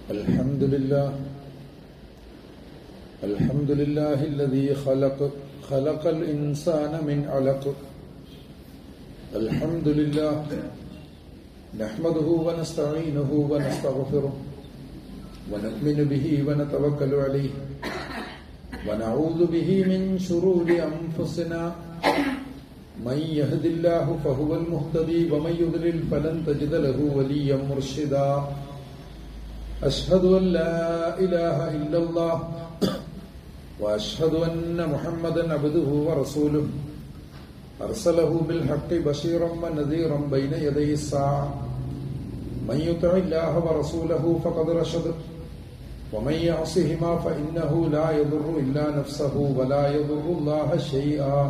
الحمد لله الحمد لله الذي خلق خلق الإنسان من علق الحمد لله نحمده ونستعينه ونستغفره ونؤمن به ونتوكل عليه ونعوذ به من شرور أنفسنا من يهد الله فهو المهتدي ومن يضلل فلن تجد له وليا مرشدا أشهد أن لا إله إلا الله وأشهد أن محمدا عبده ورسوله أرسله بالحق بشيرا ونذيرا بين يدي الساعة من يطع الله ورسوله فقد رشد ومن يعصهما فإنه لا يضر إلا نفسه ولا يضر الله شيئا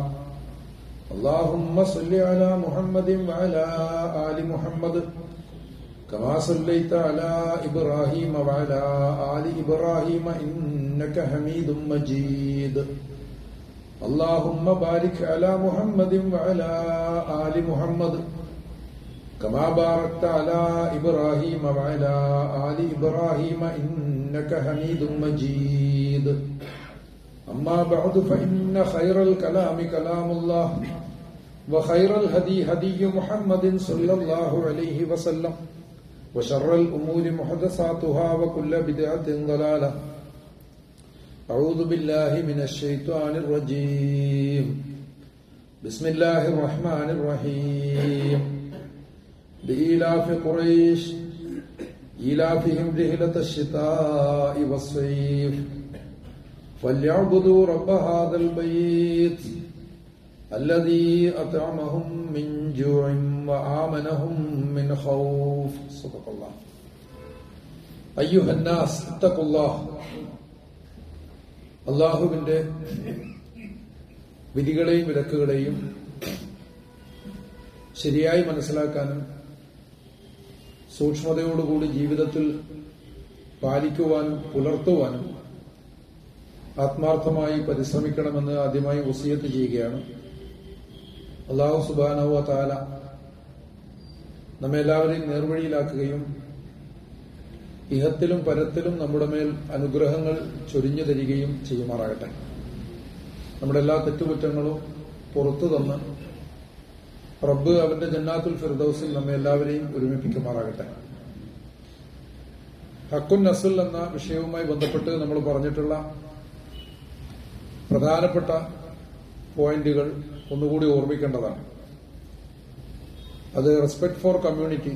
اللهم صل على محمد وعلى آل محمد كما صليت على إبراهيم وعلى آل إبراهيم إنك حميد مجيد اللهم بارك على محمد وعلى آل محمد كما باركت على إبراهيم وعلى آل إبراهيم إنك حميد مجيد أما بعد فإن خير الكلام كلام الله وخير الهدي هدي محمد صلى الله عليه وسلم وشر الأمور محدثاتها وكل بدعة ضلالة أعوذ بالله من الشيطان الرجيم بسم الله الرحمن الرحيم لإيلاف قريش إيلافهم رحلة الشتاء والصيف فليعبدوا رب هذا البيت الذي أطعمهم من جوع وآمنهم من خوف صدق الله أيها الناس اتقوا الله അള്ളാഹുവിന്റെ വിധികളെയും വിലക്കുകളെയും ശരിയായി മനസ്സിലാക്കാനും സൂക്ഷ്മതയോടുകൂടി ജീവിതത്തിൽ പാലിക്കുവാനും പുലർത്തുവാനും ആത്മാർത്ഥമായി പരിശ്രമിക്കണമെന്ന് ആദ്യമായി വസിയത്ത് ചെയ്യുകയാണ് അള്ളാഹു സുബാനവ താല നമ്മെല്ലാവരെയും നേർവഴിയിലാക്കുകയും ഇഹത്തിലും പരത്തിലും നമ്മുടെ മേൽ അനുഗ്രഹങ്ങൾ ചൊരിഞ്ഞു തരികയും ചെയ്യുമാറാകട്ടെ നമ്മുടെ എല്ലാ തെറ്റുകുറ്റങ്ങളും പുറത്തു തന്ന് റബ്ബ് അവന്റെ ജന്നാത്തുൽ ഫിർദൌസിൽ നമ്മെ എല്ലാവരെയും ഒരുമിപ്പിക്കുമാറാകട്ടെ ഹക്കുൻ നസുൽ എന്ന വിഷയവുമായി ബന്ധപ്പെട്ട് നമ്മൾ പറഞ്ഞിട്ടുള്ള പ്രധാനപ്പെട്ട പോയിന്റുകൾ ഒന്നുകൂടി ഓർമ്മിക്കേണ്ടതാണ് അത് റെസ്പെക്ട് ഫോർ കമ്മ്യൂണിറ്റി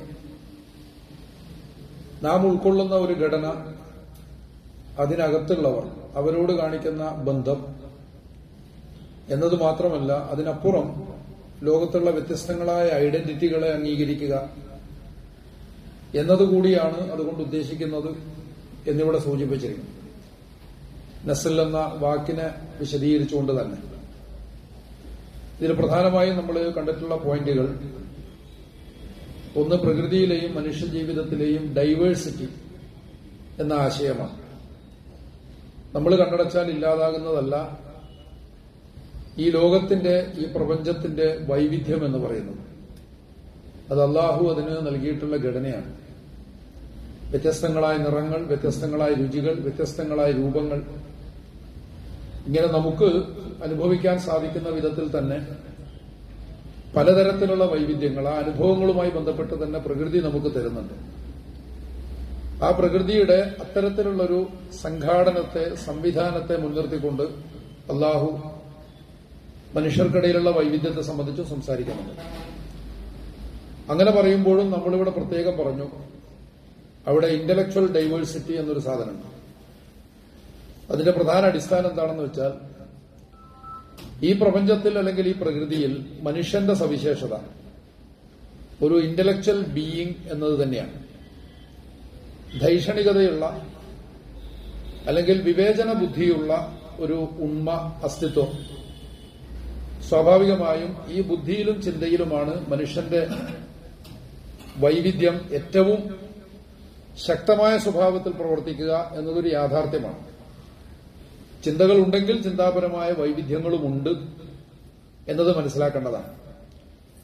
നാം ഉൾക്കൊള്ളുന്ന ഒരു ഘടന അതിനകത്തുള്ളവർ അവരോട് കാണിക്കുന്ന ബന്ധം എന്നത് മാത്രമല്ല അതിനപ്പുറം ലോകത്തുള്ള വ്യത്യസ്തങ്ങളായ ഐഡന്റിറ്റികളെ അംഗീകരിക്കുക എന്നതുകൂടിയാണ് അതുകൊണ്ട് ഉദ്ദേശിക്കുന്നത് എന്നിവിടെ സൂചിപ്പിച്ചിരിക്കുന്നു നസൽ എന്ന വാക്കിനെ വിശദീകരിച്ചുകൊണ്ട് തന്നെ ഇതിൽ പ്രധാനമായും നമ്മൾ കണ്ടിട്ടുള്ള പോയിന്റുകൾ ഒന്ന് പ്രകൃതിയിലെയും മനുഷ്യജീവിതത്തിലെയും ഡൈവേഴ്സിറ്റി എന്ന ആശയമാണ് നമ്മൾ കണ്ടടച്ചാൽ ഇല്ലാതാകുന്നതല്ല ഈ ലോകത്തിന്റെ ഈ പ്രപഞ്ചത്തിന്റെ വൈവിധ്യം എന്ന് പറയുന്നത് അത് അള്ളാഹു അതിന് നൽകിയിട്ടുള്ള ഘടനയാണ് വ്യത്യസ്തങ്ങളായ നിറങ്ങൾ വ്യത്യസ്തങ്ങളായ രുചികൾ വ്യത്യസ്തങ്ങളായ രൂപങ്ങൾ ഇങ്ങനെ നമുക്ക് അനുഭവിക്കാൻ സാധിക്കുന്ന വിധത്തിൽ തന്നെ പലതരത്തിലുള്ള വൈവിധ്യങ്ങൾ ആ അനുഭവങ്ങളുമായി ബന്ധപ്പെട്ട് തന്നെ പ്രകൃതി നമുക്ക് തരുന്നുണ്ട് ആ പ്രകൃതിയുടെ അത്തരത്തിലുള്ളൊരു സംഘാടനത്തെ സംവിധാനത്തെ മുൻനിർത്തിക്കൊണ്ട് അള്ളാഹു മനുഷ്യർക്കിടയിലുള്ള വൈവിധ്യത്തെ സംബന്ധിച്ച് സംസാരിക്കുന്നുണ്ട് അങ്ങനെ പറയുമ്പോഴും നമ്മളിവിടെ പ്രത്യേകം പറഞ്ഞു അവിടെ ഇന്റലക്ച്വൽ ഡൈവേഴ്സിറ്റി എന്നൊരു സാധനമുണ്ട് അതിന്റെ പ്രധാന അടിസ്ഥാനം എന്താണെന്ന് വെച്ചാൽ ഈ പ്രപഞ്ചത്തിൽ അല്ലെങ്കിൽ ഈ പ്രകൃതിയിൽ മനുഷ്യന്റെ സവിശേഷത ഒരു ഇന്റലക്ച്വൽ ബീയിങ് എന്നത് തന്നെയാണ് ധൈഷണികതയുള്ള അല്ലെങ്കിൽ വിവേചന ബുദ്ധിയുള്ള ഒരു ഉണ്മ അസ്തിത്വം സ്വാഭാവികമായും ഈ ബുദ്ധിയിലും ചിന്തയിലുമാണ് മനുഷ്യന്റെ വൈവിധ്യം ഏറ്റവും ശക്തമായ സ്വഭാവത്തിൽ പ്രവർത്തിക്കുക എന്നതൊരു യാഥാർത്ഥ്യമാണ് ചിന്തകൾ ഉണ്ടെങ്കിൽ ചിന്താപരമായ വൈവിധ്യങ്ങളുമുണ്ട് എന്നത് മനസ്സിലാക്കേണ്ടതാണ്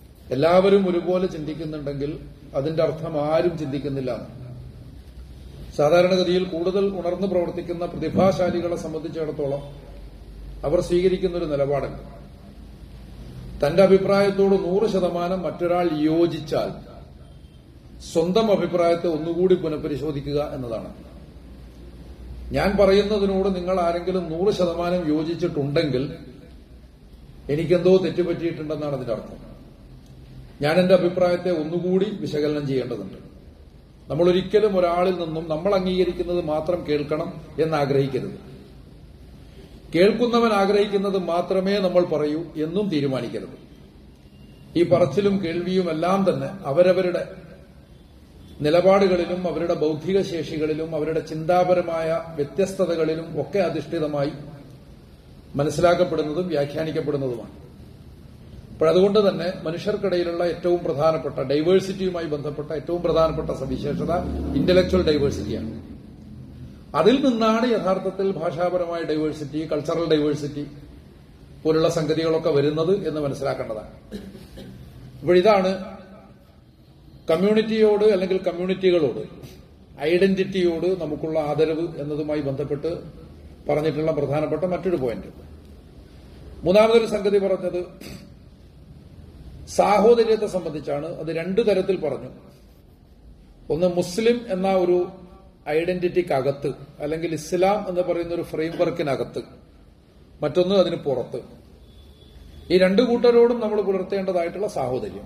എല്ലാവരും ഒരുപോലെ ചിന്തിക്കുന്നുണ്ടെങ്കിൽ അതിന്റെ അർത്ഥം ആരും ചിന്തിക്കുന്നില്ല എന്ന്. സാധാരണഗതിയിൽ കൂടുതൽ ഉണർന്നു പ്രവർത്തിക്കുന്ന പ്രതിഭാശാലികളെ സംബന്ധിച്ചിടത്തോളം അവർ സ്വീകരിക്കുന്ന ഒരു നിലപാടുണ്ട് തന്റെ അഭിപ്രായത്തോട് നൂറ് ശതമാനം മറ്റൊരാൾ യോജിച്ചാൽ സ്വന്തം അഭിപ്രായത്തെ ഒന്നുകൂടി പുനഃപരിശോധിക്കുക എന്നതാണ് ഞാൻ പറയുന്നതിനോട് നിങ്ങൾ ആരെങ്കിലും നൂറ് ശതമാനം യോജിച്ചിട്ടുണ്ടെങ്കിൽ എനിക്കെന്തോ തെറ്റുപറ്റിയിട്ടുണ്ടെന്നാണ് അതിന്റെ അർത്ഥം ഞാൻ എന്റെ അഭിപ്രായത്തെ ഒന്നുകൂടി വിശകലനം ചെയ്യേണ്ടതുണ്ട് നമ്മൾ ഒരിക്കലും ഒരാളിൽ നിന്നും നമ്മൾ അംഗീകരിക്കുന്നത് മാത്രം കേൾക്കണം എന്ന് ആഗ്രഹിക്കരുത് കേൾക്കുന്നവൻ ആഗ്രഹിക്കുന്നത് മാത്രമേ നമ്മൾ പറയൂ എന്നും തീരുമാനിക്കരുത് ഈ പറച്ചിലും കേൾവിയും എല്ലാം തന്നെ അവരവരുടെ നിലപാടുകളിലും അവരുടെ ബൗദ്ധിക ശേഷികളിലും അവരുടെ ചിന്താപരമായ വ്യത്യസ്തതകളിലും ഒക്കെ അധിഷ്ഠിതമായി മനസ്സിലാക്കപ്പെടുന്നതും വ്യാഖ്യാനിക്കപ്പെടുന്നതുമാണ് അപ്പോഴതുകൊണ്ട് തന്നെ മനുഷ്യർക്കിടയിലുള്ള ഏറ്റവും പ്രധാനപ്പെട്ട ഡൈവേഴ്സിറ്റിയുമായി ബന്ധപ്പെട്ട ഏറ്റവും പ്രധാനപ്പെട്ട സവിശേഷത ഇന്റലക്ച്വൽ ഡൈവേഴ്സിറ്റിയാണ് അതിൽ നിന്നാണ് യഥാർത്ഥത്തിൽ ഭാഷാപരമായ ഡൈവേഴ്സിറ്റി കൾച്ചറൽ ഡൈവേഴ്സിറ്റി പോലുള്ള സംഗതികളൊക്കെ വരുന്നത് എന്ന് മനസ്സിലാക്കേണ്ടതാണ് ഇപ്പോഴിതാണ് കമ്മ്യൂണിറ്റിയോട് അല്ലെങ്കിൽ കമ്മ്യൂണിറ്റികളോട് ഐഡന്റിറ്റിയോട് നമുക്കുള്ള ആദരവ് എന്നതുമായി ബന്ധപ്പെട്ട് പറഞ്ഞിട്ടുള്ള പ്രധാനപ്പെട്ട മറ്റൊരു പോയിന്റ് മൂന്നാമതൊരു സംഗതി പറഞ്ഞത് സാഹോദര്യത്തെ സംബന്ധിച്ചാണ് അത് രണ്ടു തരത്തിൽ പറഞ്ഞു ഒന്ന് മുസ്ലിം എന്ന ഒരു ഐഡന്റിറ്റിക്കകത്ത് അല്ലെങ്കിൽ ഇസ്ലാം എന്ന് പറയുന്ന ഒരു ഫ്രെയിംവർക്കിനകത്ത് മറ്റൊന്ന് അതിന് പുറത്ത് ഈ രണ്ടു കൂട്ടരോടും നമ്മൾ പുലർത്തേണ്ടതായിട്ടുള്ള സാഹോദര്യം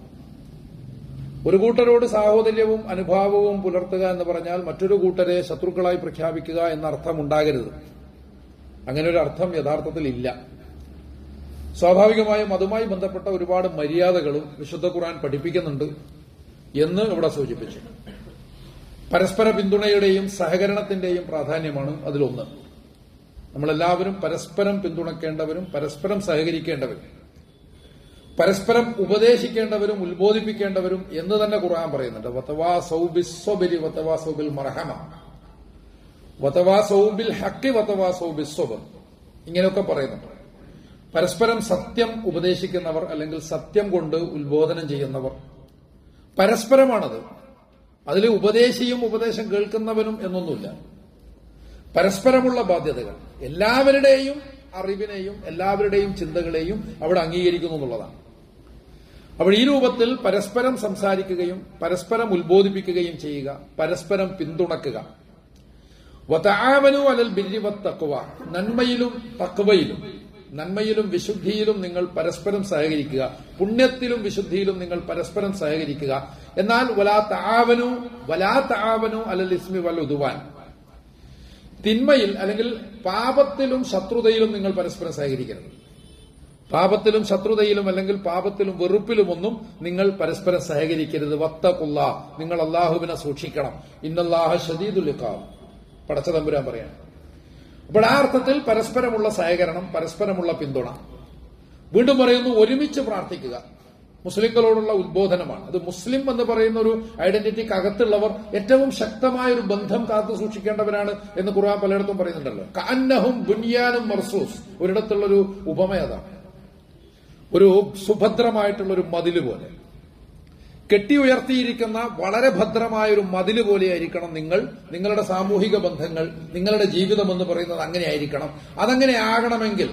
ഒരു കൂട്ടരോട് സാഹോദര്യവും അനുഭാവവും പുലർത്തുക എന്ന് പറഞ്ഞാൽ മറ്റൊരു കൂട്ടരെ ശത്രുക്കളായി പ്രഖ്യാപിക്കുക എന്ന അർത്ഥം ഉണ്ടാകരുത് അങ്ങനെ ഒരു അർത്ഥം യഥാർത്ഥത്തിൽ ഇല്ല സ്വാഭാവികമായും അതുമായി ബന്ധപ്പെട്ട ഒരുപാട് മര്യാദകളും വിശുദ്ധ ഖുർആൻ പഠിപ്പിക്കുന്നുണ്ട് എന്ന് ഇവിടെ സൂചിപ്പിച്ചു പരസ്പര പിന്തുണയുടെയും സഹകരണത്തിന്റെയും പ്രാധാന്യമാണ് അതിലൊന്ന് നമ്മളെല്ലാവരും പരസ്പരം പിന്തുണക്കേണ്ടവരും പരസ്പരം സഹകരിക്കേണ്ടവരും പരസ്പരം ഉപദേശിക്കേണ്ടവരും ഉത്ബോധിപ്പിക്കേണ്ടവരും എന്ന് തന്നെ ഖുർആൻ പറയുന്നുണ്ട് വത്തവാ സൗബിസ്വബിരി വത്തവാ സൗബിൽ മർഹമ വത്തവാ സൗബിൽ ഹക്കി വത്തവാ സൗബിസ്വബ് ഇങ്ങനെയൊക്കെ പറയുന്നുണ്ട് പരസ്പരം സത്യം ഉപദേശിക്കുന്നവർ അല്ലെങ്കിൽ സത്യം കൊണ്ട് ഉത്ബോധനം ചെയ്യുന്നവർ പരസ്പരമാണത് അതിൽ ഉപദേശിയും ഉപദേശം കേൾക്കുന്നവനും എന്നൊന്നുമില്ല പരസ്പരമുള്ള ബാധ്യതകൾ എല്ലാവരുടെയും അറിവിനെയും എല്ലാവരുടെയും ചിന്തകളെയും അവിടെ അംഗീകരിക്കുന്നു എന്നുള്ളതാണ് അപ്പോൾ ഈ രൂപത്തിൽ പരസ്പരം സംസാരിക്കുകയും പരസ്പരം ഉത്ബോധിപ്പിക്കുകയും ചെയ്യുക പരസ്പരം പിന്തുണക്കുക വതാവനു അലൽ ബിരിവ തക്കുവ നന്മയിലും തക്കുവയിലും നന്മയിലും വിശുദ്ധിയിലും നിങ്ങൾ പരസ്പരം സഹകരിക്കുക പുണ്യത്തിലും വിശുദ്ധിയിലും നിങ്ങൾ പരസ്പരം സഹകരിക്കുക എന്നാൽ വലാ താവനു വലാ താവനു അലൽ ഇസ്മി വൽ ഉതുവാൻ തിന്മയിൽ അല്ലെങ്കിൽ പാപത്തിലും ശത്രുതയിലും നിങ്ങൾ പരസ്പരം സഹകരിക്കരുത് പാപത്തിലും ശത്രുതയിലും അല്ലെങ്കിൽ പാപത്തിലും വെറുപ്പിലുമൊന്നും നിങ്ങൾ പരസ്പരം സഹകരിക്കരുത് വത്തക്കുള്ള നിങ്ങൾ അള്ളാഹുവിനെ സൂക്ഷിക്കണം ഇന്നല്ലാഹ ഷദീദുലിക്കാം പടച്ച തമ്പുരാൻ പറയാണ് അപ്പോൾ ആ അർത്ഥത്തിൽ പരസ്പരമുള്ള സഹകരണം പരസ്പരമുള്ള പിന്തുണ വീണ്ടും പറയുന്നു ഒരുമിച്ച് പ്രാർത്ഥിക്കുക മുസ്ലിങ്ങളോടുള്ള ഉദ്ബോധനമാണ് അത് മുസ്ലിം എന്ന് പറയുന്ന ഒരു ഐഡന്റിറ്റിക്ക് അകത്തുള്ളവർ ഏറ്റവും ശക്തമായ ഒരു ബന്ധം കാത്തു സൂക്ഷിക്കേണ്ടവരാണ് എന്ന് ഖുർആൻ പലയിടത്തും പറയുന്നുണ്ടല്ലോ കാന്നഹും ബുനിയാനും മർസൂസ് ഒരിടത്തുള്ള ഒരു ഉപമ അതാണ് ഒരു സുഭദ്രമായിട്ടുള്ള ഒരു മതില് പോലെ കെട്ടി ഉയർത്തിയിരിക്കുന്ന വളരെ ഭദ്രമായ ഒരു മതില് പോലെയായിരിക്കണം നിങ്ങൾ നിങ്ങളുടെ സാമൂഹിക ബന്ധങ്ങൾ നിങ്ങളുടെ ജീവിതം എന്ന് പറയുന്നത് അങ്ങനെ ആയിരിക്കണം അതങ്ങനെ ആകണമെങ്കിൽ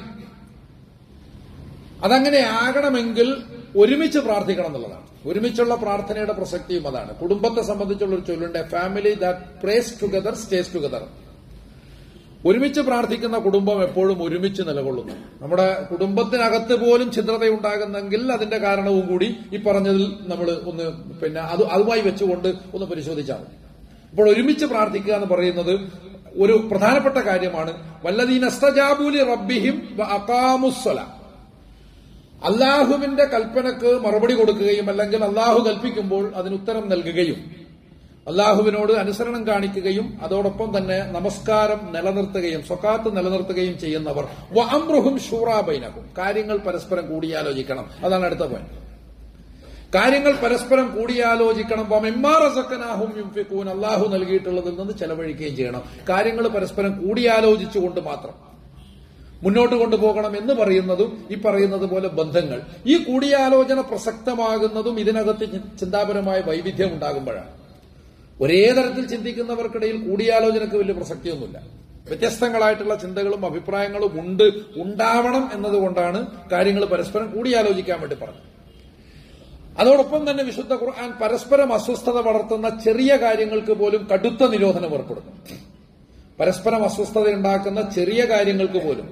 അതങ്ങനെ ആകണമെങ്കിൽ ഒരുമിച്ച് പ്രാർത്ഥിക്കണം എന്നുള്ളതാണ് ഒരുമിച്ചുള്ള പ്രാർത്ഥനയുടെ പ്രസക്തിയും അതാണ് കുടുംബത്തെ സംബന്ധിച്ചുള്ള ഒരു ചൊല്ലുണ്ട് family that prays together stays together ഒരുമിച്ച് പ്രാർത്ഥിക്കുന്ന കുടുംബം എപ്പോഴും ഒരുമിച്ച് നിലകൊള്ളുന്നു നമ്മുടെ കുടുംബത്തിനകത്ത് പോലും ഛിദ്രതയുണ്ടാകുന്നെങ്കിൽ അതിന്റെ കാരണവും കൂടി ഈ പറഞ്ഞതിൽ നമ്മൾ ഒന്ന് പിന്നെ അത് അതുമായി വെച്ചുകൊണ്ട് ഒന്ന് പരിശോധിച്ചാൽ മതി അപ്പോൾ ഒരുമിച്ച് പ്രാർത്ഥിക്കുക എന്ന് പറയുന്നത് ഒരു പ്രധാനപ്പെട്ട കാര്യമാണ് വല്ലദീന അസ്തജാബൂലി റബ്ബിഹിം അക്കാമുസ്വല അള്ളാഹുവിന്റെ കൽപ്പനക്ക് മറുപടി കൊടുക്കുകയും അല്ലെങ്കിൽ അള്ളാഹു കൽപ്പിക്കുമ്പോൾ അതിന് ഉത്തരം നൽകുകയും അള്ളാഹുവിനോട് അനുസരണം കാണിക്കുകയും അതോടൊപ്പം തന്നെ നമസ്കാരം നിലനിർത്തുകയും സ്വക്കാത്ത് നിലനിർത്തുകയും ചെയ്യുന്നവർ വഅംറുഹും ഷൂറാബൈനഹും കാര്യങ്ങൾ പരസ്പരം കൂടിയാലോചിക്കണം അതാണ് അടുത്ത പോയിന്റ് കാര്യങ്ങൾ പരസ്പരം കൂടിയാലോചിക്കണം വമെമ്മാറസക്കനാഹും യുംഫിക്കൂൻ അള്ളാഹു നൽകിയിട്ടുള്ളതിൽ നിന്ന് ചെലവഴിക്കുകയും ചെയ്യണം കാര്യങ്ങൾ പരസ്പരം കൂടിയാലോചിച്ചുകൊണ്ട് മാത്രം മുന്നോട്ട് കൊണ്ടുപോകണം എന്ന് പറയുന്നതും ഈ പറയുന്നത് പോലെ ബന്ധങ്ങൾ ഈ കൂടിയാലോചന പ്രസക്തമാകുന്നതും ഇതിനകത്ത് ചിന്താപരമായ വൈവിധ്യം ഉണ്ടാകുമ്പോഴാണ് ഒരേ തരത്തിൽ ചിന്തിക്കുന്നവർക്കിടയിൽ കൂടിയാലോചനക്ക് വലിയ പ്രസക്തിയൊന്നുമില്ല വ്യത്യസ്തങ്ങളായിട്ടുള്ള ചിന്തകളും അഭിപ്രായങ്ങളും ഉണ്ട് ഉണ്ടാവണം എന്നതുകൊണ്ടാണ് കാര്യങ്ങൾ പരസ്പരം കൂടിയാലോചിക്കാൻ വേണ്ടി പറഞ്ഞത് അതോടൊപ്പം തന്നെ വിശുദ്ധ ഖുർആൻ പരസ്പരം അസ്വസ്ഥത വളർത്തുന്ന ചെറിയ കാര്യങ്ങൾക്ക് പോലും കടുത്ത നിരോധനം ഏർപ്പെടുന്നു പരസ്പരം അസ്വസ്ഥത ഉണ്ടാക്കുന്ന ചെറിയ കാര്യങ്ങൾക്ക് പോലും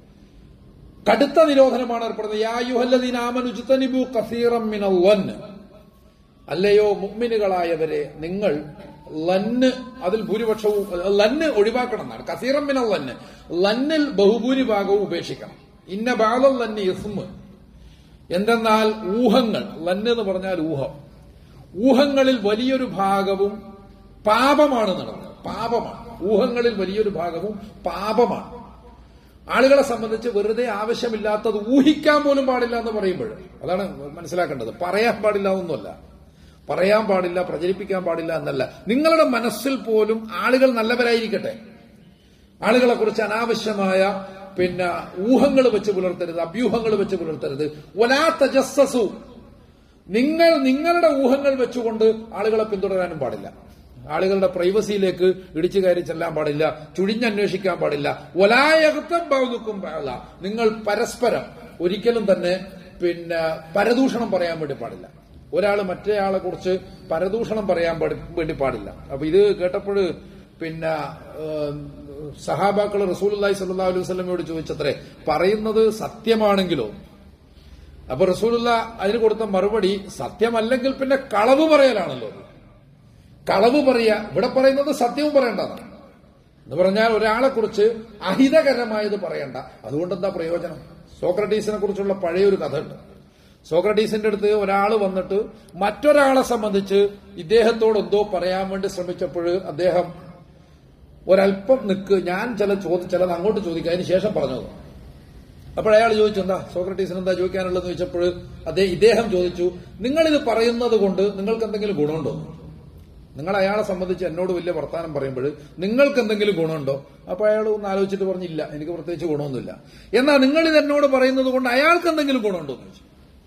കടുത്ത നിരോധനമാണ് ഏർപ്പെടുന്നത് യായുഹല്ലദീനാമനുജുത്തനിബു കസീറം മിനൽ വന്ന് അല്ലയോ മുഗ്മിനുകളായവരെ നിങ്ങൾ ലന്ന് അതിൽ ഭൂരിപക്ഷവും ലന്ന് ഒഴിവാക്കണം എന്നാണ് കസീറം മിനൽ ലന്ന് ലന്നിൽ ബഹുഭൂരിഭാഗവും ഉപേക്ഷിക്കണം ഇന്ന ബാലൽ ലന്ന് ഇസ്മ് എന്തെന്നാൽ ഊഹങ്ങൾ ലന്ന് എന്ന് പറഞ്ഞാൽ ഊഹം ഊഹങ്ങളിൽ വലിയൊരു ഭാഗവും പാപമാണ് നടന്നത് പാപമാണ് ഊഹങ്ങളിൽ വലിയൊരു ഭാഗവും പാപമാണ് ആളുകളെ സംബന്ധിച്ച് വെറുതെ ആവശ്യമില്ലാത്തത് ഊഹിക്കാൻ പോലും പാടില്ല എന്ന് പറയുമ്പോൾ അതാണ് മനസ്സിലാക്കേണ്ടത് പറയാൻ പാടില്ല എന്നൊന്നുമല്ല പറയാൻ പാടില്ല പ്രചരിപ്പിക്കാൻ പാടില്ല എന്നല്ല നിങ്ങളുടെ മനസ്സിൽ പോലും ആളുകൾ നല്ലവരായിരിക്കട്ടെ ആളുകളെ കുറിച്ച് അനാവശ്യമായ പിന്നെ ഊഹങ്ങൾ വെച്ച് പുലർത്തരുത് അഭ്യൂഹങ്ങൾ വെച്ച് പുലർത്തരുത് ഒലാ തജസ്സസു നിങ്ങൾ നിങ്ങളുടെ ഊഹങ്ങൾ വെച്ചുകൊണ്ട് ആളുകളെ പിന്തുടരാനും പാടില്ല ആളുകളുടെ പ്രൈവസിയിലേക്ക് ഇടിച്ചു കയറി ചെല്ലാൻ പാടില്ല ചുഴിഞ്ഞന്വേഷിക്കാൻ പാടില്ല ഒലായകത്തം ബാവുക്കും പാടില്ല നിങ്ങൾ പരസ്പരം ഒരിക്കലും തന്നെ പിന്നെ പരദൂഷണം പറയാൻ വേണ്ടി പാടില്ല ഒരാൾ മറ്റേയാളെ കുറിച്ച് പരദൂഷണം പറയാൻ പാടി- വേണ്ടി പാടില്ല അപ്പൊ ഇത് കേട്ടപ്പോൾ പിന്നെ ഏഹ്, സഹാബാക്കൾ റസൂൽ അള്ളാഹി സല്ലാ അലൈഹി വസ്ലമയോട് ചോദിച്ചത്രേ പറയുന്നത് സത്യമാണെങ്കിലോ അപ്പൊ റസൂലുള്ള അതിന് കൊടുത്ത മറുപടി സത്യമല്ലെങ്കിൽ പിന്നെ കളവ് പറയലാണല്ലോ അത്. കളവ് പറയാ ഇവിടെ പറയുന്നത് സത്യവും പറയേണ്ടതാണ് എന്ന് പറഞ്ഞാൽ ഒരാളെ കുറിച്ച് അഹിതകരമായത് പറയണ്ട അതുകൊണ്ട് എന്താ പ്രയോജനം സോക്രട്ടീസിനെ കുറിച്ചുള്ള പഴയൊരു കഥ ഉണ്ട് സോക്രട്ടീസിന്റെ അടുത്ത് ഒരാൾ വന്നിട്ട് മറ്റൊരാളെ സംബന്ധിച്ച് ഇദ്ദേഹത്തോട് എന്തോ പറയാൻ വേണ്ടി ശ്രമിച്ചപ്പോൾ അദ്ദേഹം ഒരല്പം നിൽക്ക് ഞാൻ ചില ചോദ്യം ചിലത് അങ്ങോട്ട് ചോദിക്കാം അതിന് ശേഷം പറഞ്ഞത് അപ്പോൾ അയാൾ ചോദിച്ചു എന്താ സോക്രട്ടീസിന് എന്താ ചോദിക്കാനുള്ളതെന്ന് ചോദിച്ചപ്പോൾ അദ്ദേഹം ഇദ്ദേഹം ചോദിച്ചു നിങ്ങളിത് പറയുന്നത് കൊണ്ട് നിങ്ങൾക്ക് എന്തെങ്കിലും ഗുണമുണ്ടോ നിങ്ങൾ അയാളെ സംബന്ധിച്ച് എന്നോട് വലിയ വർത്താനം പറയുമ്പോൾ നിങ്ങൾക്ക് എന്തെങ്കിലും ഗുണമുണ്ടോ അപ്പൊ അയാൾ ഒന്ന് ആലോചിച്ചിട്ട് പറഞ്ഞില്ല എനിക്ക് പ്രത്യേകിച്ച് ഗുണമൊന്നുമില്ല എന്നാൽ നിങ്ങൾ ഇത് എന്നോട് പറയുന്നത് കൊണ്ട് അയാൾക്ക് എന്തെങ്കിലും ഗുണമുണ്ടോ എന്ന് ചോദിച്ചു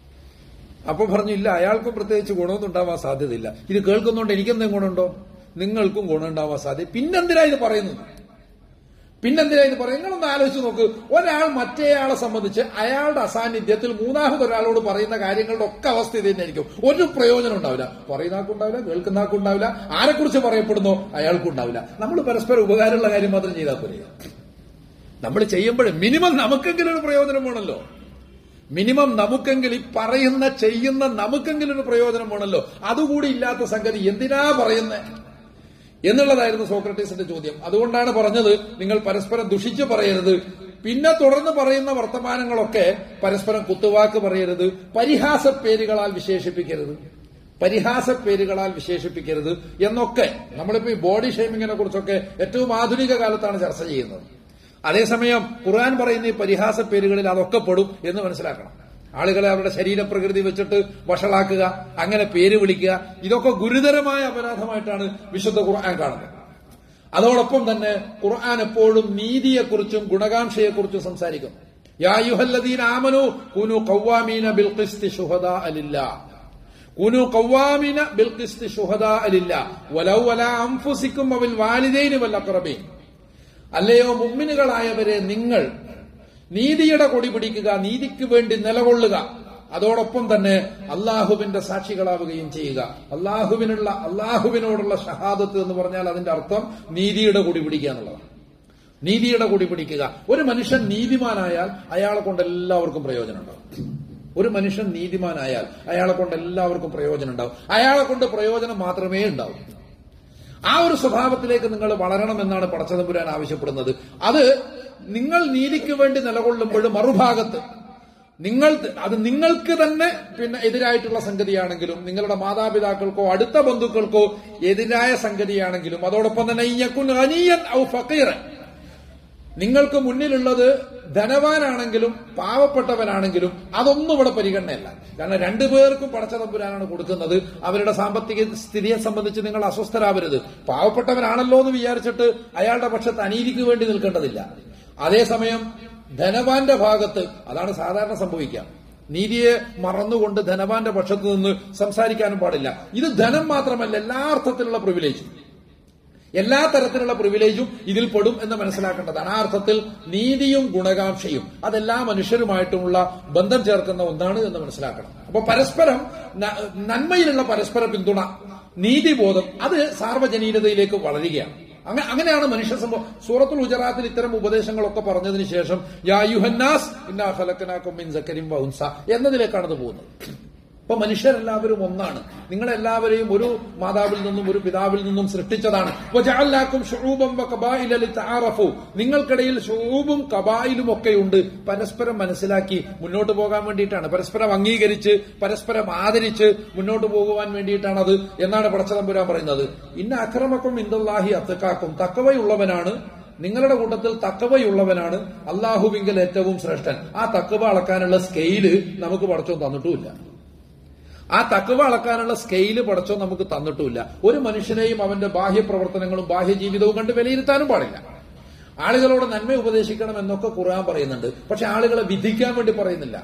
അപ്പൊ പറഞ്ഞു ഇല്ല അയാൾക്കും പ്രത്യേകിച്ച് ഗുണമൊന്നും ഉണ്ടാവാൻ സാധ്യതയില്ല ഇത് കേൾക്കുന്നതുകൊണ്ട് എനിക്കെന്തെങ്കിലും ഗുണമുണ്ടോ നിങ്ങൾക്കും ഗുണം ഉണ്ടാവാൻ സാധ്യത പിന്നെന്തിനാ ഇത് പറയുന്നത് പിന്നെന്തിനാ ഇത് പറയും നിങ്ങളൊന്ന് ആലോചിച്ച് നോക്ക് ഒരാൾ മറ്റേയാളെ സംബന്ധിച്ച് അയാളുടെ അസാന്നിധ്യത്തിൽ മൂന്നാമത് ഒരാളോട് പറയുന്ന കാര്യങ്ങളുടെ ഒക്കെ അവസ്ഥ ഇത് തന്നെയായിരിക്കും ഒരു പ്രയോജനം ഉണ്ടാവില്ല പറയുന്ന ആൾക്കുണ്ടാവില്ല കേൾക്കുന്ന ആൾക്കുണ്ടാവില്ല ആരെക്കുറിച്ച് പറയപ്പെടുന്നോ അയാൾക്കും ഉണ്ടാവില്ല നമ്മൾ പരസ്പരം ഉപകാരമുള്ള കാര്യം മാത്രം ചെയ്താൽ പോരെ നമ്മൾ ചെയ്യുമ്പോൾ മിനിമം നമുക്കെങ്കിലും ഒരു പ്രയോജനം വേണമല്ലോ മിനിമം നമുക്കെങ്കിൽ ഈ പറയുന്ന ചെയ്യുന്ന നമുക്കെങ്കിലും ഒരു പ്രയോജനം വേണമല്ലോ അതുകൂടി ഇല്ലാത്ത സംഗതി എന്തിനാ പറയുന്നത് എന്നുള്ളതായിരുന്നു സോക്രട്ടീസിന്റെ ചോദ്യം അതുകൊണ്ടാണ് പറഞ്ഞത് നിങ്ങൾ പരസ്പരം ദുഷിച്ചു പറയരുത് പിന്നെ തുടർന്ന് പറയുന്ന വർത്തമാനങ്ങളൊക്കെ പരസ്പരം കുത്തുവാക്ക് പറയരുത് പരിഹാസ പേരുകളാൽ വിശേഷിപ്പിക്കരുത് പരിഹാസ പേരുകളാൽ വിശേഷിപ്പിക്കരുത് എന്നൊക്കെ നമ്മളിപ്പോ ഈ ബോഡി ഷെയ്മിങ്ങിനെ കുറിച്ചൊക്കെ ഏറ്റവും ആധുനിക കാലത്താണ് ചർച്ച ചെയ്യുന്നത് അതേസമയം ഖുർആൻ പറയുന്ന ഈ പരിഹാസ പേരുകളിൽ അതൊക്കെ പെടും എന്ന് മനസ്സിലാക്കണം ആളുകളെ അവരുടെ ശരീരപ്രകൃതി വെച്ചിട്ട് വഷളാക്കുക അങ്ങനെ പേര് വിളിക്കുക ഇതൊക്കെ ഗുരുതരമായ അപരാധമായിട്ടാണ് വിശുദ്ധ ഖുർആൻ കാണുന്നത് അതോടൊപ്പം തന്നെ ഖുർആൻ എപ്പോഴും നീതിയെക്കുറിച്ചും ഗുണകാംക്ഷയെക്കുറിച്ചും സംസാരിക്കും യാ യുഹല്ലദീന ആമനു കുനു ഖവ്വാമീന ബിൽ ഖിസ്തി ശുഹദാ അലില്ലാ കുനു ഖവ്വാമീന ബിൽ ഖിസ്തി ശുഹദാ അലില്ലാ വലൗ വലാ അൻഫുസിക്കും വൽ വാലിദൈനി വൽ അഖറബീൻ അല്ലയോ മുഅ്മിനുകളായവരെ നിങ്ങൾ നീതിയുടെ കൊടി പിടിക്കുക നീതിക്ക് വേണ്ടി നിലകൊള്ളുക അതോടൊപ്പം തന്നെ അള്ളാഹുവിന്റെ സാക്ഷികളാവുകയും ചെയ്യുക അള്ളാഹുവിനുള്ള അള്ളാഹുവിനോടുള്ള ഷഹാദത്ത് എന്ന് പറഞ്ഞാൽ അതിന്റെ അർത്ഥം നീതിയുടെ കൊടി പിടിക്കുക എന്നുള്ളതാണ് നീതിയുടെ കൊടി പിടിക്കുക ഒരു മനുഷ്യൻ നീതിമാനായാൽ അയാളെ കൊണ്ട് എല്ലാവർക്കും പ്രയോജനം ഉണ്ടാവും ഒരു മനുഷ്യൻ നീതിമാനായാൽ അയാളെ കൊണ്ട് എല്ലാവർക്കും പ്രയോജനം ഉണ്ടാവും അയാളെ കൊണ്ട് പ്രയോജനം മാത്രമേ ഉണ്ടാവൂ ആ ഒരു സ്വഭാവത്തിലേക്ക് നിങ്ങൾ വളരണമെന്നാണ് പടച്ചതമ്പുരാൻ ആവശ്യപ്പെടുന്നത് അത് നിങ്ങൾ നീതിക്ക് വേണ്ടി നിലകൊള്ളുമ്പോൾ മറുഭാഗത്ത് നിങ്ങൾ അത് നിങ്ങൾക്ക് തന്നെ പിന്നെ എതിരായിട്ടുള്ള സംഗതിയാണെങ്കിലും നിങ്ങളുടെ മാതാപിതാക്കൾക്കോ അടുത്ത ബന്ധുക്കൾക്കോ എതിരായ സംഗതിയാണെങ്കിലും അതോടൊപ്പം തന്നെ ഇയ്യക്കുൻ അനിയൻ ഔ ഫക്കീറൻ നിങ്ങൾക്ക് മുന്നിലുള്ളത് ധനവാനാണെങ്കിലും പാവപ്പെട്ടവനാണെങ്കിലും അതൊന്നും ഇവിടെ പരിഗണനയല്ല കാരണം രണ്ടുപേർക്കും പടച്ചതമ്പുരാനാണ് കൊടുക്കുന്നത് അവരുടെ സാമ്പത്തിക സ്ഥിതിയെ സംബന്ധിച്ച് നിങ്ങൾ അസ്വസ്ഥരാവരുത് പാവപ്പെട്ടവനാണല്ലോ എന്ന് വിചാരിച്ചിട്ട് അയാളുടെ പക്ഷത്ത് അനീതിക്ക് വേണ്ടി നിൽക്കേണ്ടതില്ല അതേസമയം ധനവാന്റെ ഭാഗത്ത് അതാണ് സാധാരണ സംഭവിക്കുക നീതിയെ മറന്നുകൊണ്ട് ധനവാന്റെ പക്ഷത്ത് നിന്ന് സംസാരിക്കാനും പാടില്ല ഇത് ധനം മാത്രമല്ല എല്ലാ അർത്ഥത്തിലുള്ള പ്രിവിലേജും എല്ലാ തരത്തിലുള്ള പ്രിവിലേജും ഇതിൽ പെടും എന്ന് മനസ്സിലാക്കേണ്ടതാണ് ആ അർത്ഥത്തിൽ നീതിയും ഗുണകാംക്ഷയും അതെല്ലാ മനുഷ്യരുമായിട്ടുമുള്ള ബന്ധം ചേർക്കുന്ന ഒന്നാണ് എന്ന് മനസ്സിലാക്കണം അപ്പൊ പരസ്പരം ന- നന്മയിലുള്ള പരസ്പര പിന്തുണ നീതിബോധം അത് സാർവജനീനതയിലേക്ക് വളരുകയാണ് അങ്ങ- അങ്ങനെയാണ് മനുഷ്യ സംഭവം സൂറത്തുൽ ഗുജറാത്തിൽ ഇത്തരം ഉപദേശങ്ങളൊക്കെ പറഞ്ഞതിന് ശേഷം യാ യുഹന്നാസ് ഇന്നാ ഖലഖനാകും മിൻ സക്കരിൻ വഉൻസ എന്നതിലേക്കാണ് ഇത് പോകുന്നത് അപ്പൊ മനുഷ്യരെല്ലാവരും ഒന്നാണ് നിങ്ങളെല്ലാവരെയും ഒരു മാതാവിൽ നിന്നും ഒരു പിതാവിൽ നിന്നും സൃഷ്ടിച്ചതാണ് വജഅൽനാക്കും ശുഊബൻ വഖബായില ലിതആറഫു. നിങ്ങൾക്കിടയിൽ ഷൂബും കബായിലും ഒക്കെയുണ്ട് പരസ്പരം മനസ്സിലാക്കി മുന്നോട്ട് പോകാൻ വേണ്ടിയിട്ടാണ് പരസ്പരം അംഗീകരിച്ച് പരസ്പരം ആദരിച്ച് മുന്നോട്ട് പോകുവാൻ വേണ്ടിയിട്ടാണ് അത് എന്നാണ് പടച്ചതമ്പുരാൻ പറയുന്നത് ഇന്ന അക്രമക്കും ഇന്ദല്ലാഹി അത്തക്കാക്കും തക്കവയുള്ളവനാണ് നിങ്ങളുടെ കൂട്ടത്തിൽ തക്കവയുള്ളവനാണ് അള്ളാഹുവിങ്കൽ ഏറ്റവും ശ്രേഷ്ഠൻ ആ തക്കവ അളക്കാനുള്ള സ്കെയില് നമുക്ക് പടച്ചോ തന്നിട്ടുമില്ല ആ തക്കവ അളക്കാനുള്ള സ്കെയില് പടച്ചോ നമുക്ക് തന്നിട്ടുമില്ല ഒരു മനുഷ്യനെയും അവന്റെ ബാഹ്യ പ്രവർത്തനങ്ങളും ബാഹ്യ ജീവിതവും കണ്ട് വിലയിരുത്താനും പാടില്ല ആളുകളോട് നന്മ ഉപദേശിക്കണം എന്നൊക്കെ ഖുർആൻ പറയുന്നുണ്ട് പക്ഷെ ആളുകളെ വിധിക്കാൻ വേണ്ടി പറയുന്നില്ല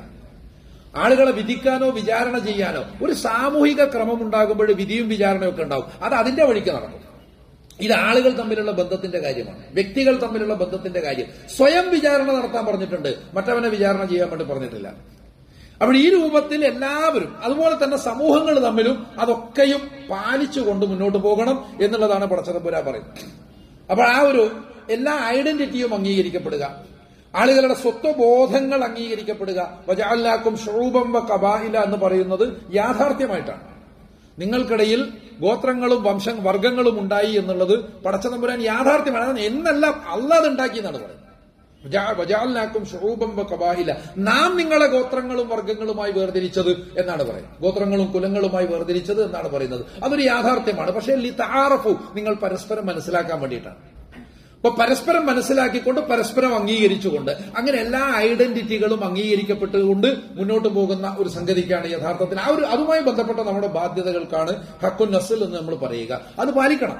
ആളുകളെ വിധിക്കാനോ വിചാരണ ചെയ്യാനോ ഒരു സാമൂഹിക ക്രമം ഉണ്ടാകുമ്പോൾ വിധിയും വിചാരണയും ഒക്കെ ഉണ്ടാവും അത് അതിന്റെ വഴിക്ക് നടക്കും ഇത് ആളുകൾ തമ്മിലുള്ള ബന്ധത്തിന്റെ കാര്യമാണ് വ്യക്തികൾ തമ്മിലുള്ള ബന്ധത്തിന്റെ കാര്യം സ്വയം വിചാരണ നടത്താൻ പറഞ്ഞിട്ടുണ്ട് മറ്റവനെ വിചാരണ ചെയ്യാൻ വേണ്ടി പറഞ്ഞിട്ടില്ല അപ്പോൾ ഈ രൂപത്തിൽ എല്ലാവരും അതുപോലെ തന്നെ സമൂഹങ്ങൾ തമ്മിലും അതൊക്കെയും പാലിച്ചുകൊണ്ട് മുന്നോട്ട് പോകണം എന്നുള്ളതാണ് പടച്ചതമ്പുര പറയുന്നത് അപ്പോൾ ആ ഒരു എല്ലാ ഐഡന്റിറ്റിയും അംഗീകരിക്കപ്പെടുക ആളുകളുടെ സ്വത്വബോധങ്ങൾ അംഗീകരിക്കപ്പെടുക വജാലാക്കും ഷൂബം വ കബായില എന്ന് പറയുന്നത് യാഥാർത്ഥ്യമായിട്ടാണ് നിങ്ങൾക്കിടയിൽ ഗോത്രങ്ങളും വംശ വർഗങ്ങളും ഉണ്ടായി എന്നുള്ളത് പടച്ചതമ്പുരാൻ യാഥാർത്ഥ്യമാണ് അതാണ് എന്നല്ല അല്ലാതെ ഉണ്ടാക്കി എന്നാണ് പറയുന്നത് വജാ- വജാൽനാക്കും ഷുഊബം വ കബായില നാം നിങ്ങളെ ഗോത്രങ്ങളും വർഗങ്ങളുമായി വേർതിരിച്ചത് എന്നാണ് പറയുന്നത് ഗോത്രങ്ങളും കുലങ്ങളുമായി വേർതിരിച്ചത് എന്നാണ് പറയുന്നത് അതൊരു യാഥാർത്ഥ്യമാണ് പക്ഷേ ലി താറഫു നിങ്ങൾ പരസ്പരം മനസ്സിലാക്കാൻ വേണ്ടിയിട്ടാണ് അപ്പൊ പരസ്പരം മനസ്സിലാക്കിക്കൊണ്ട് പരസ്പരം അംഗീകരിച്ചുകൊണ്ട് അങ്ങനെ എല്ലാ ഐഡന്റിറ്റികളും അംഗീകരിക്കപ്പെട്ടുകൊണ്ട് മുന്നോട്ട് പോകുന്ന ഒരു സംഗതിക്കാണ് യഥാർത്ഥത്തിൽ ആ ഒരു അതുമായി ബന്ധപ്പെട്ട നമ്മുടെ ബാധ്യതകൾക്കാണ് ഹക്കുൻ നസ്ൽ എന്ന് നമ്മൾ പറയുക അത് പാലിക്കണം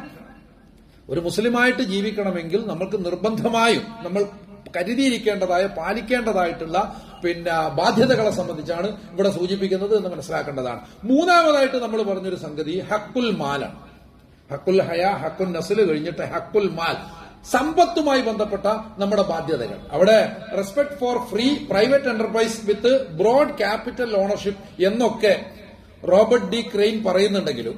ഒരു മുസ്ലിമായിട്ട് ജീവിക്കണമെങ്കിൽ നമ്മൾക്ക് നിർബന്ധമായും നമ്മൾ കരുതിയിരിക്കേണ്ടതായ പാലിക്കേണ്ടതായിട്ടുള്ള പിന്നെ ബാധ്യതകളെ സംബന്ധിച്ചാണ് ഇവിടെ സൂചിപ്പിക്കുന്നത് എന്ന് മനസ്സിലാക്കേണ്ടതാണ് മൂന്നാമതായിട്ട് നമ്മൾ പറഞ്ഞൊരു സംഗതി ഹക്കുൽ മാലാണ് ഹക്കുൽ ഹയ ഹക്കുൽ നസ്ല് കഴിഞ്ഞിട്ട് ഹക്കുൽ മാൽ സമ്പത്തുമായി ബന്ധപ്പെട്ട നമ്മുടെ ബാധ്യതകൾ അവിടെ respect for free private enterprise with broad capital ownership എന്നൊക്കെ റോബർട്ട് ഡി ക്രെയിൻ പറയുന്നുണ്ടെങ്കിലും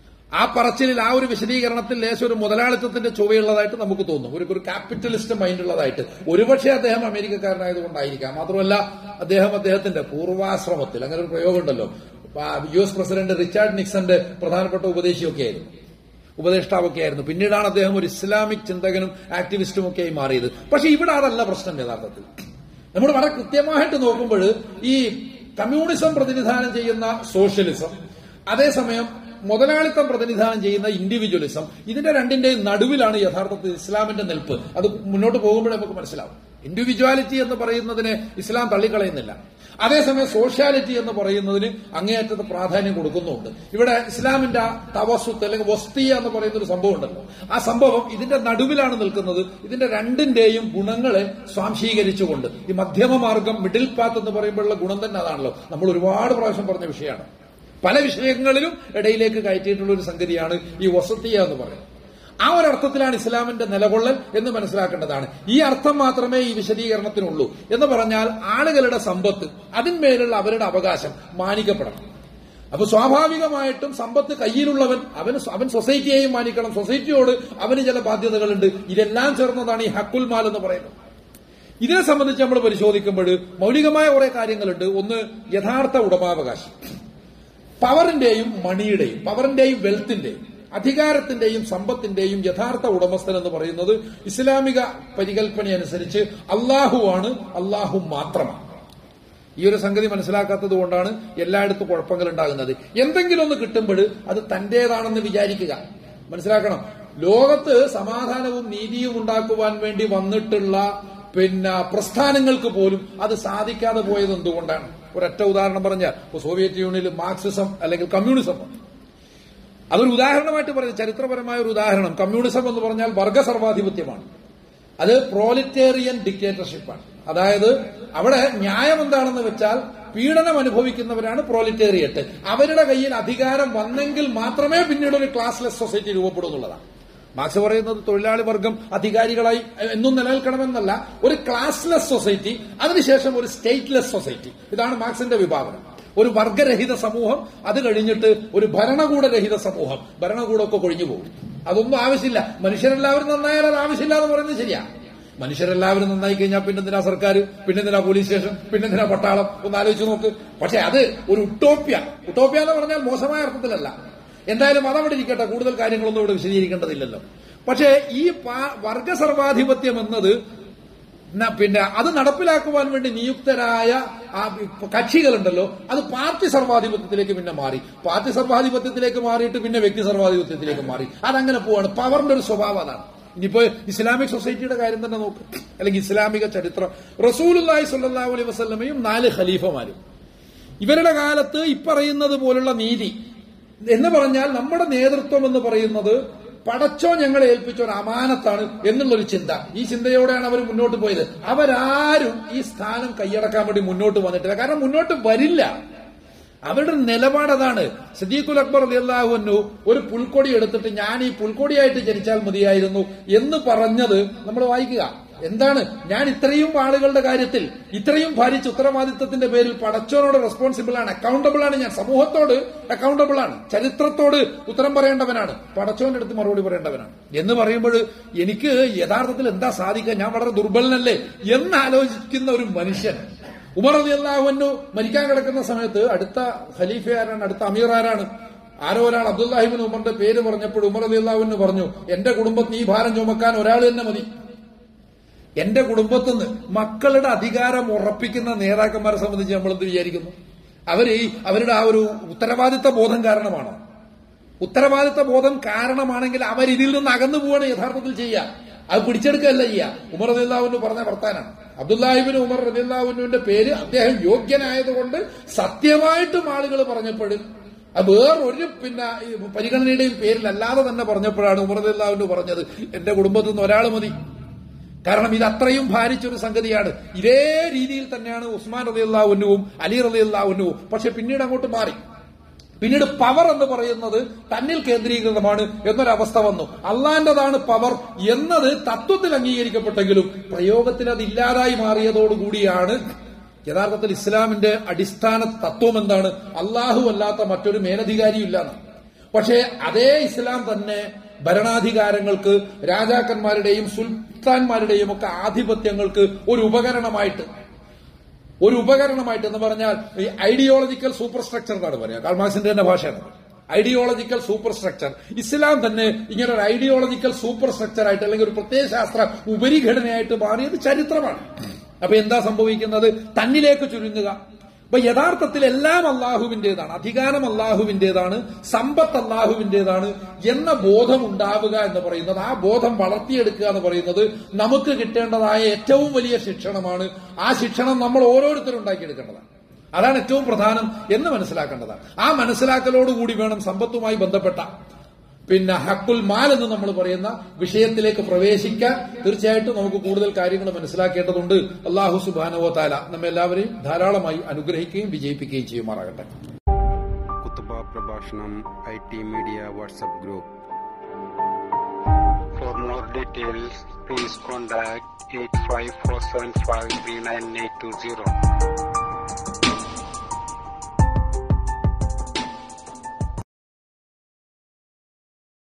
ആ പറച്ചിലിൽ ആ ഒരു വിശദീകരണത്തിൽ ലേശം ഒരു മുതലാളിത്തത്തിന്റെ ചുവയുള്ളതായിട്ട് നമുക്ക് തോന്നും ഒരു ഒരു ക്യാപിറ്റലിസ്റ്റ് മൈൻഡ് ഉള്ളതായിട്ട് ഒരുപക്ഷെ അദ്ദേഹം അമേരിക്കക്കാരനായതുകൊണ്ടായിരിക്കാം മാത്രമല്ല അദ്ദേഹം അദ്ദേഹത്തിന്റെ പൂർവാശ്രമത്തിൽ അങ്ങനെ ഒരു പ്രയോഗം ഉണ്ടല്ലോ ആ, യു എസ് പ്രസിഡന്റ് റിച്ചാർഡ് നിക്സന്റെ പ്രധാനപ്പെട്ട ഉപദേശിയൊക്കെ ആയിരുന്നു ഉപദേഷ്ടാവൊക്കെ ആയിരുന്നു പിന്നീടാണ് അദ്ദേഹം ഒരു ഇസ്ലാമിക് ചിന്തകനും ആക്ടിവിസ്റ്റും ഒക്കെ ആയി മാറിയത് പക്ഷെ ഇവിടെ അതല്ല പ്രശ്നം യഥാർത്ഥത്തിൽ നമ്മൾ വളരെ കൃത്യമായിട്ട് നോക്കുമ്പോൾ ഈ കമ്മ്യൂണിസം പ്രതിനിധാനം ചെയ്യുന്ന സോഷ്യലിസം അതേസമയം മുതലാളിത്തം പ്രതിനിധാനം ചെയ്യുന്ന ഇൻഡിവിജ്വലിസം ഇതിന്റെ രണ്ടിന്റെയും നടുവിലാണ് യഥാർത്ഥത്തിൽ ഇസ്ലാമിന്റെ നിൽപ്പ് അത് മുന്നോട്ട് പോകുമ്പോഴേ നമുക്ക് മനസ്സിലാവും ഇൻഡിവിജ്വാലിറ്റി എന്ന് പറയുന്നതിനെ ഇസ്ലാം തള്ളിക്കളയുന്നില്ല അതേസമയം സോഷ്യാലിറ്റി എന്ന് പറയുന്നതിന് അങ്ങേയറ്റത്തെ പ്രാധാന്യം കൊടുക്കുന്നുണ്ട് ഇവിടെ ഇസ്ലാമിന്റെ ആ തവസുത്ത് അല്ലെങ്കിൽ വസ്തിയ എന്ന് പറയുന്ന ഒരു സംഭവം ഉണ്ടല്ലോ ആ സംഭവം ഇതിന്റെ നടുവിലാണ് നിൽക്കുന്നത് ഇതിന്റെ രണ്ടിന്റെയും ഗുണങ്ങളെ സ്വാംശീകരിച്ചുകൊണ്ട് ഈ മധ്യമ മാർഗം മിഡിൽ പാത്ത് എന്ന് പറയുമ്പോഴുള്ള ഗുണം തന്നെ അതാണല്ലോ നമ്മൾ ഒരുപാട് പ്രാവശ്യം പറഞ്ഞ വിഷയമാണ് പല വിഷയങ്ങളിലും ഇടയിലേക്ക് കയറ്റിയിട്ടുള്ള ഒരു സംഗതിയാണ് ഈ വസത്തിയ എന്ന് പറയുന്നത് ആ ഒരു അർത്ഥത്തിലാണ് ഇസ്ലാമിന്റെ നിലകൊള്ളൽ എന്ന് മനസ്സിലാക്കേണ്ടതാണ് ഈ അർത്ഥം മാത്രമേ ഈ വിശദീകരണത്തിനുള്ളൂ എന്ന് പറഞ്ഞാൽ ആളുകളുടെ സമ്പത്ത് അതിന്മേലുള്ള അവരുടെ അവകാശം മാനിക്കപ്പെടണം അപ്പൊ സ്വാഭാവികമായിട്ടും സമ്പത്ത് കയ്യിലുള്ളവൻ അവന് സ്വ- അവൻ സൊസൈറ്റിയെയും മാനിക്കണം സൊസൈറ്റിയോട് അവന് ചില ബാധ്യതകളുണ്ട് ഇതെല്ലാം ചേർന്നതാണ് ഈ ഹക്കുൽ മാൽ എന്ന് പറയുന്നത് ഇതിനെ സംബന്ധിച്ച് നമ്മൾ പരിശോധിക്കുമ്പോൾ മൗലികമായ കുറെ കാര്യങ്ങളുണ്ട് ഒന്ന് യഥാർത്ഥ ഉടമാവകാശം പവറിന്റെയും മണിയുടെയും പവറിന്റെയും വെൽത്തിന്റെയും അധികാരത്തിന്റെയും സമ്പത്തിന്റെയും യഥാർത്ഥ ഉടമസ്ഥൻ എന്ന് പറയുന്നത് ഇസ്ലാമിക പരികൽപ്പന അനുസരിച്ച് അള്ളാഹുവാണ് അള്ളാഹു മാത്രമാണ് ഈ ഒരു സംഗതി മനസ്സിലാക്കാത്തത് കൊണ്ടാണ് എല്ലായിടത്തും കുഴപ്പങ്ങൾ ഉണ്ടാകുന്നത് എന്തെങ്കിലും ഒന്ന് കിട്ടുമ്പോൾ അത് തന്റേതാണെന്ന് വിചാരിക്കുക മനസ്സിലാക്കണം ലോകത്ത് സമാധാനവും നീതിയും ഉണ്ടാക്കുവാൻ വേണ്ടി വന്നിട്ടുള്ള പിന്നെ പ്രസ്ഥാനങ്ങൾക്ക് പോലും അത് സാധിക്കാതെ പോയത് എന്തുകൊണ്ടാണ് ഒരൊറ്റ ഉദാഹരണം പറഞ്ഞാൽ ഇപ്പൊ സോവിയറ്റ് യൂണിയനിൽ മാർക്സിസം അല്ലെങ്കിൽ കമ്മ്യൂണിസം വന്നു. അതൊരു ഉദാഹരണമായിട്ട് പറയുന്നത് ചരിത്രപരമായ ഒരു ഉദാഹരണം കമ്മ്യൂണിസം എന്ന് പറഞ്ഞാൽ വർഗ സർവാധിപത്യമാണ് അത് പ്രോലിറ്റേറിയൻ ഡിക്റ്റേറ്റർഷിപ്പാണ് അതായത് അവിടെ ന്യായം എന്താണെന്ന് വെച്ചാൽ പീഡനം അനുഭവിക്കുന്നവരാണ് പ്രോലിറ്റേറിയറ്റ് അവരുടെ കയ്യിൽ അധികാരം വന്നെങ്കിൽ മാത്രമേ പിന്നീട് ഒരു ക്ലാസ്ലെസ് സൊസൈറ്റി രൂപപ്പെടൂ എന്നുള്ളതാണ് മാർക്സ് പറയുന്നത് തൊഴിലാളി വർഗം അധികാരികളായി എന്നും നിലനിൽക്കണമെന്നല്ല ഒരു ക്ലാസ്ലെസ് സൊസൈറ്റി അതിനുശേഷം ഒരു സ്റ്റേറ്റ്ലെസ് സൊസൈറ്റി ഇതാണ് മാർക്സിന്റെ വിഭാവനം ഒരു വർഗരഹിത സമൂഹം അത് കഴിഞ്ഞിട്ട് ഒരു ഭരണകൂടരഹിത സമൂഹം ഭരണകൂടമൊക്കെ കൊഴിഞ്ഞു പോകും അതൊന്നും ആവശ്യമില്ല മനുഷ്യരെല്ലാവരും നന്നായാൽ അത് ആവശ്യമില്ല എന്ന് പറയുന്നത് ശരിയാ മനുഷ്യരെല്ലാവരും നന്നായി കഴിഞ്ഞാൽ പിന്നെന്തിനാ സർക്കാർ പിന്നെന്തിനാ പോലീസ് സ്റ്റേഷൻ പിന്നെന്തിനാ പട്ടാളം ഒന്ന് ആലോചിച്ച് നോക്ക് പക്ഷെ അത് ഒരു ഉട്ടോപ്യ ഉട്ടോപ്യ എന്ന് പറഞ്ഞാൽ മോശമായ അർത്ഥത്തിലല്ല എന്തായാലും അതവിടെ ഇരിക്കട്ടെ കൂടുതൽ കാര്യങ്ങളൊന്നും ഇവിടെ വിശദീകരിക്കേണ്ടതില്ലല്ലോ പക്ഷേ ഈ പാ- വർഗ സർവാധിപത്യം എന്നത് ന- പിന്നെ അത് നടപ്പിലാക്കുവാൻ വേണ്ടി നിയുക്തരായ ആ കക്ഷികളുണ്ടല്ലോ അത് പാർട്ടി സർവാധിപത്യത്തിലേക്ക് പിന്നെ മാറി പാർട്ടി സർവാധിപത്യത്തിലേക്ക് മാറിയിട്ട് പിന്നെ വ്യക്തി സർവാധിപത്യത്തിലേക്ക് മാറി അതങ്ങനെ പോവാണ് പവറിന്റെ ഒരു സ്വഭാവം അതാണ് ഇനിയിപ്പോ ഇസ്ലാമിക് സൊസൈറ്റിയുടെ കാര്യം തന്നെ നോക്ക് അല്ലെങ്കിൽ ഇസ്ലാമിക ചരിത്രം റസൂലുല്ലാഹി സ്വല്ലല്ലാഹു അലൈഹി വസല്ലമയും നാല് ഖലീഫമാരും ഇവരുടെ കാലത്ത് ഇപ്പറയുന്നത് പോലുള്ള നീതി എന്ന് പറഞ്ഞാൽ നമ്മുടെ നേതൃത്വം എന്ന് പറയുന്നത് പടച്ചോ ഞങ്ങളെ ഏൽപ്പിച്ച ഒരു അമാനത്താണ് എന്നുള്ളൊരു ചിന്ത ഈ ചിന്തയോടെയാണ് അവർ മുന്നോട്ട് പോയത് അവരാരും ഈ സ്ഥാനം കൈയടക്കാൻ വേണ്ടി മുന്നോട്ട് വന്നിട്ടില്ല കാരണം മുന്നോട്ട് വരില്ല അവരുടെ നിലപാട് അതാണ് സദീഖുൽ അക്ബർ അലിയല്ലാഹുന്നു ഒരു പുൽക്കൊടി എടുത്തിട്ട് ഞാൻ ഈ പുൽക്കൊടിയായിട്ട് ജനിച്ചാൽ മതിയായിരുന്നു എന്ന് പറഞ്ഞത് നമ്മൾ വായിക്കുക എന്താണ് ഞാൻ ഇത്രയും ആളുകളുടെ കാര്യത്തിൽ ഇത്രയും ഭാരിച്ച ഉത്തരവാദിത്തത്തിന്റെ പേരിൽ പടച്ചോനോട് റെസ്പോൺസിബിൾ ആണ് അക്കൗണ്ടബിൾ ആണ് ഞാൻ സമൂഹത്തോട് അക്കൗണ്ടബിൾ ആണ് ചരിത്രത്തോട് ഉത്തരം പറയേണ്ടവനാണ് പടച്ചോന്റെ അടുത്ത് മറുപടി പറയേണ്ടവനാണ് എന്ന് പറയുമ്പോൾ എനിക്ക് യഥാർത്ഥത്തിൽ എന്താ സാധിക്കുക ഞാൻ വളരെ ദുർബലനല്ലേ എന്ന് ആലോചിക്കുന്ന ഒരു മനുഷ്യൻ ഉമർ അലി അള്ളാഹുവിനു മരിക്കാൻ കിടക്കുന്ന സമയത്ത് അടുത്ത ഖലീഫ ആരാണ് അടുത്ത അമീർ ആരാണ് ആരോ ഒരാൾ അബ്ദുല്ലാഹിബിൻ ഉമറിന്റെ പേര് പറഞ്ഞപ്പോൾ ഉമർ അലി അള്ളാഹുവിന് പറഞ്ഞു എന്റെ കുടുംബത്തിന് ഈ ഭാരം ചുമക്കാൻ ഒരാൾ തന്നെ മതി എന്റെ കുടുംബത്തിന്ന് മക്കളുടെ അധികാരം ഉറപ്പിക്കുന്ന നേതാക്കന്മാരെ സംബന്ധിച്ച് നമ്മൾ എന്ത് വിചാരിക്കുന്നു അവര് ഈ അവരുടെ ആ ഒരു ഉത്തരവാദിത്ത ബോധം കാരണമാണോ ഉത്തരവാദിത്ത ബോധം കാരണമാണെങ്കിൽ അവർ ഇതിൽ നിന്ന് അകന്നു പോവാണ് യഥാർത്ഥത്തിൽ ചെയ്യുക അത് പിടിച്ചെടുക്കുകയല്ല ചെയ്യുക ഉമർ റദില്ലാവുന്നു പറഞ്ഞ വർത്താനാണ് അബ്ദുല്ലാഹിബിന് ഉമർ റദില്ലാവുന്നുവിന്റെ പേര് അദ്ദേഹം യോഗ്യനായതുകൊണ്ട് സത്യമായിട്ടും ആളുകൾ പറഞ്ഞപ്പോഴും അത് വേറൊരു പിന്നെ ഈ പരിഗണനയുടെയും പേരിലല്ലാതെ തന്നെ പറഞ്ഞപ്പോഴാണ് ഉമർ റദില്ലാവുന്നു പറഞ്ഞത് എന്റെ കുടുംബത്തിൽ നിന്ന് ഒരാൾ മതി കാരണം ഇത് അത്രയും ഭാരിച്ചൊരു സംഗതിയാണ് ഇതേ രീതിയിൽ തന്നെയാണ് ഉസ്മാൻ റലിയുള്ളാവുന്നവും അലി റലിയുള്ളാവുന്നവും പക്ഷെ പിന്നീട് അങ്ങോട്ട് മാറി പിന്നീട് പവർ എന്ന് പറയുന്നത് തന്നിൽ കേന്ദ്രീകൃതമാണ് എന്നൊരവസ്ഥ വന്നു അള്ളാന്റേതാണ് പവർ എന്നത് തത്വത്തിൽ അംഗീകരിക്കപ്പെട്ടെങ്കിലും പ്രയോഗത്തിൽ അത് ഇല്ലാതായി മാറിയതോടുകൂടിയാണ് യഥാർത്ഥത്തിൽ ഇസ്ലാമിന്റെ അടിസ്ഥാന തത്വം എന്താണ് അള്ളാഹു അല്ലാത്ത മറ്റൊരു മേലധികാരിയില്ല പക്ഷേ അതേ ഇസ്ലാം തന്നെ ഭരണാധികാരങ്ങൾക്ക് രാജാക്കന്മാരുടെയും സുൽത്താൻമാരുടെയും ഒക്കെ ആധിപത്യങ്ങൾക്ക് ഒരു ഉപകരണമായിട്ട് ഒരു ഉപകരണമായിട്ട് എന്ന് പറഞ്ഞാൽ ഈ ഐഡിയോളജിക്കൽ സൂപ്പർ സ്ട്രക്ചർ എന്നാണ് പറയുക കാൾമാക്സിന്റെ തന്നെ ഭാഷയാണ് ഐഡിയോളജിക്കൽ സൂപ്പർ സ്ട്രക്ചർ ഇസ്ലാം തന്നെ ഇങ്ങനെ ഒരു ഐഡിയോളജിക്കൽ സൂപ്പർ സ്ട്രക്ചർ ആയിട്ട് അല്ലെങ്കിൽ ഒരു പ്രത്യയശാസ്ത്ര ഉപരിഘടനയായിട്ട് മാറിയത് ചരിത്രമാണ് അപ്പൊ എന്താ സംഭവിക്കുന്നത് തന്നിലേക്ക് ചുരുങ്ങുക അപ്പൊ യഥാർത്ഥത്തിൽ എല്ലാം അള്ളാഹുവിന്റേതാണ് അധികാരം അള്ളാഹുവിന്റേതാണ് സമ്പത്ത് അള്ളാഹുവിന്റേതാണ് എന്ന ബോധം ഉണ്ടാവുക എന്ന് പറയുന്നത് ആ ബോധം വളർത്തിയെടുക്കുക എന്ന് പറയുന്നത് നമുക്ക് കിട്ടേണ്ടതായ ഏറ്റവും വലിയ ശിക്ഷണമാണ് ആ ശിക്ഷണം നമ്മൾ ഓരോരുത്തരും ഉണ്ടാക്കിയെടുക്കേണ്ടതാണ് അതാണ് ഏറ്റവും പ്രധാനം എന്ന് മനസ്സിലാക്കേണ്ടതാണ് ആ മനസ്സിലാക്കലോടുകൂടി വേണം സമ്പത്തുമായി ബന്ധപ്പെട്ട പിന്നെ ഹക്കുൽ മാൽ എന്ന് നമ്മൾ പറയുന്ന വിഷയത്തിലേക്ക് പ്രവേശിക്കാൻ തീർച്ചയായിട്ടും നമുക്ക് കൂടുതൽ കാര്യങ്ങൾ മനസ്സിലാക്കേണ്ടതുണ്ട് അള്ളാഹു സുബാനവോ താല നമ്മെല്ലാവരെയും ധാരാളമായി അനുഗ്രഹിക്കുകയും വിജയിപ്പിക്കുകയും ചെയ്യുമാറാകട്ടെ കുത്തുബ പ്രഭാഷണം I T media WhatsApp group For more details, please contact 854753980.